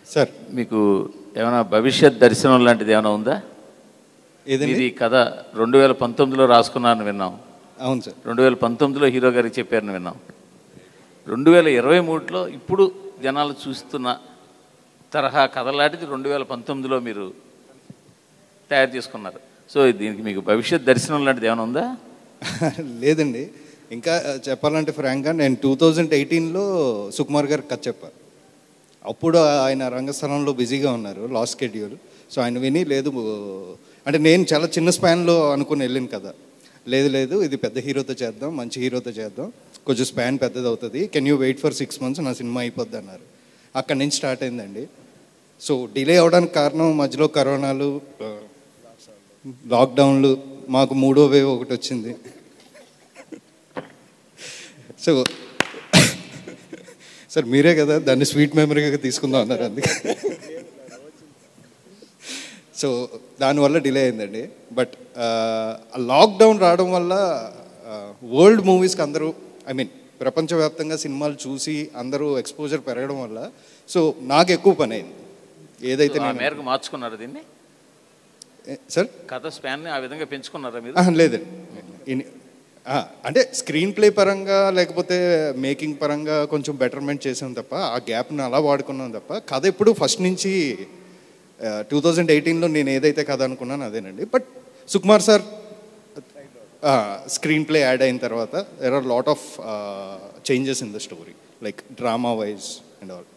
sir మీకు ఏమైనా భవిష్యత్ దర్శనం లాంటిది ఏమైనా ఉందా ఏదండి ఇది కథ రెండు వేల పంతొమ్మిదిలో రాసుకున్నారని విన్నాం అవును సార్ రెండు వేల పంతొమ్మిదిలో హీరో గారికి చెప్పారని విన్నాం రెండు వేల ఇరవై మూడులో ఇప్పుడు జనాలు చూస్తున్న తరహా కథ లాంటిది రెండు వేల పంతొమ్మిదిలో మీరు తయారు చేసుకున్నారు సో దీనికి మీకు భవిష్యత్ దర్శనం లాంటిది ఏమైనా ఉందా లేదండి ఇంకా చెప్పాలంటే ఫ్రాంక్గా నేను టూ థౌజండ్ ఎయిటీన్లో సుకుమార్ గారికి కథ చెప్పాను అప్పుడు ఆయన రంగస్థలంలో బిజీగా ఉన్నారు లాస్ట్ షెడ్యూల్ సో ఆయన విని లేదు అంటే నేను చాలా చిన్న స్పాన్లో అనుకుని వెళ్ళాను కదా లేదు లేదు ఇది పెద్ద హీరోతో చేద్దాం మంచి హీరోతో చేద్దాం కొంచెం స్పాన్ పెద్దది అవుతుంది can you wait for six months నా సినిమా అయిపోద్ది అన్నారు అక్కడి నుంచి స్టార్ట్ అయిందండి సో డిలే అవడానికి కారణం మధ్యలో కరోనాలు ఆ, లాక్డౌన్లు మాకు మూడో వేవ్ ఒకటి వచ్చింది సో సార్ మీరే కదా దాన్ని స్వీట్ మెమరీగా తీసుకుందాం అన్నారు అందుకే సో దానివల్ల డిలే అయిందండి బట్ లాక్డౌన్ రావడం వల్ల వరల్డ్ మూవీస్కి అందరూ ఐ మీన్ ప్రపంచవ్యాప్తంగా సినిమాలు చూసి అందరూ ఎక్స్పోజర్ పెరగడం వల్ల సో నాకు ఎక్కువ పని అయింది ఏదైతే ఆ నేను మేరకు మార్చుకున్నారు దీన్ని ఏ, సార్ కథ స్పాన్ని ఆ విధంగా పెంచుకున్నారా మీరు ఆహా, లేదండి ఇని- ఆ, అంటే స్క్రీన్ ప్లే పరంగా లేకపోతే మేకింగ్ పరంగా కొంచెం బెటర్మెంట్ చేసాం తప్ప ఆ గ్యాప్ని అలా వాడుకున్నాం తప్ప కథ ఎప్పుడు ఫస్ట్ నుంచి టూ థౌజండ్ ఎయిటీన్లో నేను ఏదైతే కథ అనుకున్నాను అదేనండి but Sukumar sir screenplay add అయిన తర్వాత there are lot of changes in the story like drama wise and all